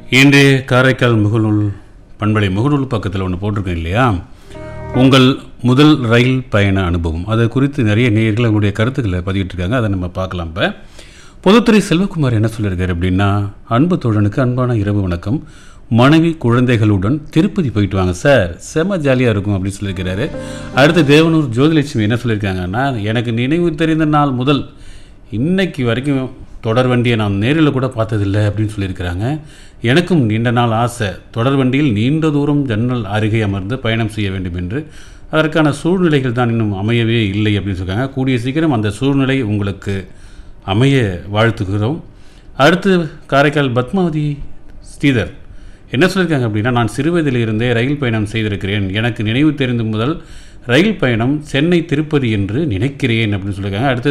இன்றைய காரைக்கால் முகநூல் பண்பலை முகநூல் பக்கத்தில் ஒன்று போட்டிருக்கேன் இல்லையா உங்கள் முதல் ரயில் பயண அனுபவம் அது குறித்து நிறைய நேயர்கள் அவங்களுடைய கருத்துக்களை பதிவிட்டிருக்காங்க அதை நம்ம பார்க்கலாம் இப்போ பொதுத்துறை செல்வகுமார் என்ன சொல்லியிருக்காரு அப்படின்னா அன்பு தோழனுக்கு அன்பான இரவு வணக்கம் மனைவி குழந்தைகளுடன் திருப்பதி போயிட்டு வாங்க சார் செம ஜாலியாக இருக்கும் அப்படின்னு சொல்லியிருக்கிறாரு அடுத்து தேவனூர் ஜோதிலட்சுமி என்ன சொல்லியிருக்காங்கன்னா எனக்கு நினைவு தெரிந்த நாள் முதல் இன்னைக்கு வரைக்கும் தொடர் வண்டியை நான் நேரில் கூட பார்த்ததில்லை அப்படின்னு சொல்லியிருக்கிறாங்க எனக்கும் நீண்ட நாள் ஆசை தொடர் வண்டியில் நீண்ட தூரம் ஜன்னல் அருகே அமர்ந்து பயணம் செய்ய வேண்டும் என்று அதற்கான சூழ்நிலைகள் தான் இன்னும் அமையவே இல்லை அப்படின்னு சொல்லியிருக்காங்க கூடிய சீக்கிரம் அந்த சூழ்நிலை உங்களுக்கு அமைய வாழ்த்துகிறோம் அடுத்து காரைக்கால் பத்மாவதி ஸ்ரீதர் என்ன சொல்லியிருக்காங்க அப்படின்னா நான் சிறுவயதிலிருந்தே ரயில் பயணம் செய்திருக்கிறேன் எனக்கு நினைவு தெரிந்து முதல் ரயில் பயணம் சென்னை திருப்பதி என்று நினைக்கிறேன் அப்படின்னு சொல்லியிருக்காங்க அடுத்து